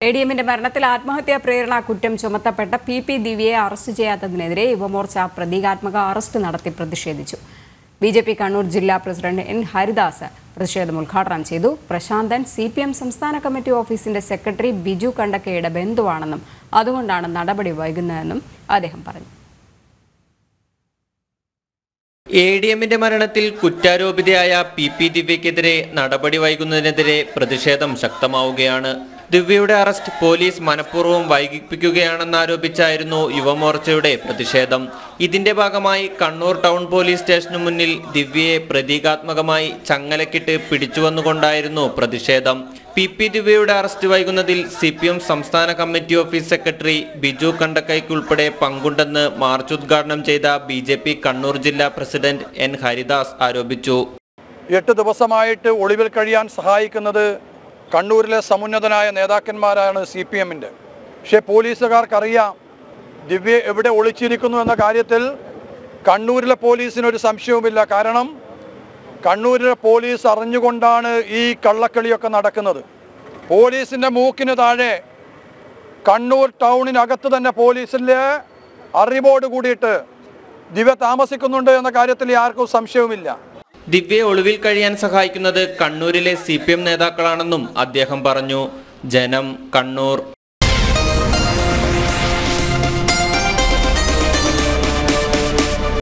A D എമ്മിന്റെ മരണത്തിൽ ആത്മഹത്യാ പ്രേരണ കുറ്റം ചുമത്തപ്പെട്ട പി പി ദിവ്യയെ അറസ്റ്റ് ചെയ്യാത്തതിനെതിരെ യുവമോർച്ച പ്രതീകാത്മക അറസ്റ്റ് നടത്തി പ്രതിഷേധിച്ചു ബി ജെ പി കണ്ണൂർ ജില്ലാ പ്രസിഡന്റ് എൻ ഹരിദാസ് പ്രതിഷേധം ഉദ്ഘാടനം ചെയ്തു പ്രശാന്തൻ സി പി എം സംസ്ഥാന കമ്മിറ്റി ഓഫീസിന്റെ സെക്രട്ടറി ബിജു കണ്ടക്കയുടെ ബന്ധുവാണെന്നും അതുകൊണ്ടാണ് നടപടി വൈകുന്നതെന്നും അദ്ദേഹം പറഞ്ഞു എ ഡി എമ്മിന്റെ മരണത്തിൽ കുറ്റാരോപിതയായ പി പി ദിവ്യക്കെതിരെ നടപടി വൈകുന്നതിനെതിരെ പ്രതിഷേധം ശക്തമാവുകയാണ് ദിവ്യയുടെ അറസ്റ്റ് പോലീസ് മനഃപൂർവ്വം വൈകിപ്പിക്കുകയാണെന്നാരോപിച്ചായിരുന്നു യുവമോർച്ചയുടെ പ്രതിഷേധം ഇതിന്റെ ഭാഗമായി കണ്ണൂർ ടൗൺ പോലീസ് സ്റ്റേഷനു മുന്നിൽ ദിവ്യയെ പ്രതീകാത്മകമായി ചങ്ങലക്കിട്ട് പിടിച്ചുവന്നുകൊണ്ടായിരുന്നു പ്രതിഷേധം പി പി ദിവ്യയുടെ അറസ്റ്റ് വൈകുന്നതിൽ സി പി എം സംസ്ഥാന കമ്മിറ്റി ഓഫീസ് സെക്രട്ടറി ബിജു കണ്ടക്കൈക്കുൾപ്പെടെ പങ്കുണ്ടെന്ന് മാർച്ച് ഉദ്ഘാടനം ചെയ്ത ബി ജെ പി കണ്ണൂർ ജില്ലാ പ്രസിഡന്റ് എൻ ഹരിദാസ് ആരോപിച്ചു എട്ട് ദിവസമായിട്ട് ഒളിവിൽ കഴിയാൻ സഹായിക്കുന്നത് കണ്ണൂരിലെ സമുന്നതനായ നേതാക്കന്മാരാണ് സി പി എമ്മിൻ്റെ പക്ഷേ പോലീസുകാർക്കറിയാം ദിവ്യ എവിടെ ഒളിച്ചിരിക്കുന്നു എന്ന കാര്യത്തിൽ കണ്ണൂരിലെ പോലീസിനൊരു സംശയവുമില്ല കാരണം കണ്ണൂരിലെ പോലീസ് അറിഞ്ഞുകൊണ്ടാണ് ഈ കള്ളക്കളിയൊക്കെ നടക്കുന്നത് പോലീസിൻ്റെ മൂക്കിന് താഴെ കണ്ണൂർ ടൗണിനകത്ത് തന്നെ പോലീസിൻ്റെ അറിവോട് കൂടിയിട്ട് ദിവ്യ താമസിക്കുന്നുണ്ട് എന്ന കാര്യത്തിൽ ആർക്കും സംശയവുമില്ല ദിവ്യയെ ഒളിവിൽ കഴിയാൻ സഹായിക്കുന്നത് കണ്ണൂരിലെ സി പി എം നേതാക്കളാണെന്നും അദ്ദേഹം പറഞ്ഞു ജനം കണ്ണൂർ